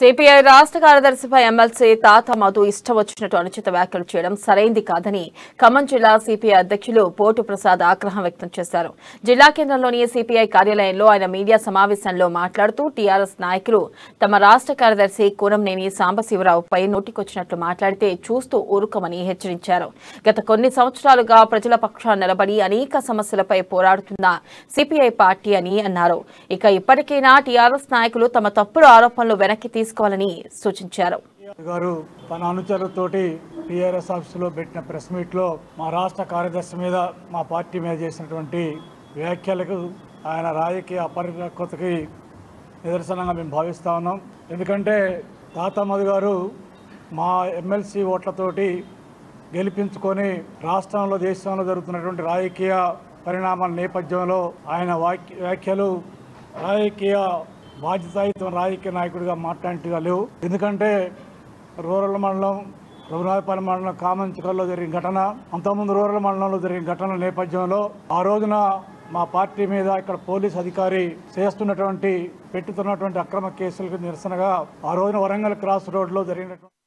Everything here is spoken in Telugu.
సిపిఐ రాష్ట్ర కార్యదర్శిపై ఎమ్మెల్సీ తాత మధు ఇష్టం వచ్చినట్టు అనుచిత వ్యాఖ్యలు చేయడం సరైంది కాదని ఖమ్మం జిల్లా సిపిఐ అధ్యక్షులు పోటు ప్రసాద్ ఆగ్రహం వ్యక్తం చేశారు జిల్లా కేంద్రంలోని సిపిఐ కార్యాలయంలో ఆయన మీడియా సమావేశంలో మాట్లాడుతూ టీఆర్ఎస్ నాయకులు తమ రాష్ట్ర కార్యదర్శి కూనంనేని సాంబశివరావుపై నోటికొచ్చినట్లు మాట్లాడితే చూస్తూ ఊరుకోమని హెచ్చరించారు గత కొన్ని సంవత్సరాలుగా ప్రజల పక్షాన నిలబడి అనేక సమస్యలపై పోరాడుతున్న సిపిఐ పార్టీ అని అన్నారు ఇక ఇప్పటికైనా టీఆర్ఎస్ నాయకులు తమ తప్పుడు ఆరోపణలు వెనక్కి తీసుకోవాలని సూచించారు గారు తన అనుచరులతోటి టీఆర్ఎస్ ఆఫీసులో పెట్టిన ప్రెస్ మీట్లో మా రాష్ట్ర కార్యదర్శి మీద మా పార్టీ మీద చేసినటువంటి వ్యాఖ్యలకు ఆయన రాజకీయ అపరిపక్వతకి నిదర్శనంగా మేము భావిస్తా ఉన్నాం ఎందుకంటే తాతమ్మది గారు మా ఎమ్మెల్సీ ఓట్లతోటి గెలిపించుకొని రాష్ట్రంలో దేశంలో జరుగుతున్నటువంటి రాజకీయ పరిణామాల నేపథ్యంలో ఆయన వాక్య వ్యాఖ్యలు రాజకీయ బాధ్యతాయుత రాజకీయ నాయకుడిగా మాట్లాడినట్టుగా లేవు ఎందుకంటే రూరల్ మండలం రఘునాథపల్లి మండలం కామంచికల్లో జరిగిన ఘటన అంతకుముందు రూరల్ మండలంలో జరిగిన ఘటనల నేపథ్యంలో ఆ రోజున మా పార్టీ మీద ఇక్కడ పోలీస్ అధికారి చేస్తున్నటువంటి పెట్టుతున్నటువంటి అక్రమ కేసులకు నిరసనగా ఆ రోజున వరంగల్ క్రాస్ రోడ్లో జరిగినటువంటి